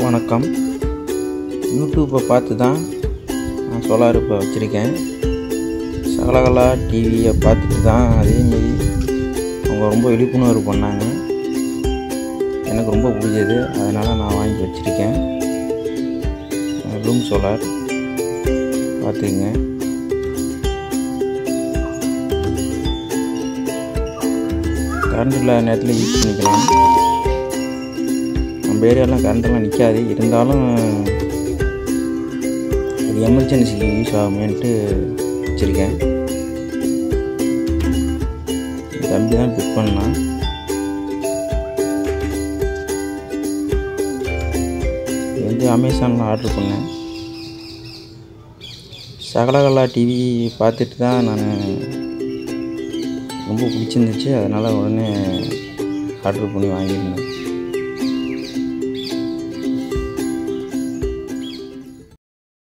வணக்கம் யூடியூப்பை பார்த்து தான் நான் சோலார் இப்போ வச்சுருக்கேன் சகலகலா டிவியை பார்த்துட்டு தான் அதேமாரி அவங்க ரொம்ப விழிப்புணர்வு பண்ணாங்க எனக்கு ரொம்ப பிடிச்சது அதனால் நான் வாங்கி வச்சுருக்கேன் ரூம் சோலார் பார்த்துக்குங்க கரண்ட் இல்லாத நேரத்தில் யூஸ் பண்ணிக்கலாம் நம்ம ஏரியாலாம் கரண்ட்டெல்லாம் நிற்காது இருந்தாலும் அது எமர்ஜென்சிக்கு யூஸ் ஆகுமேன்ட்டு வச்சுருக்கேன் தம்பி தான் பிக் பண்ணான் இது வந்து அமேசானில் ஆர்டர் பண்ணேன் சகலகலா டிவி பார்த்துட்டு தான் நான் ரொம்ப பிடிச்சிருந்துச்சு அதனால் உடனே ஆர்டர் பண்ணி வாங்கியிருந்தேன்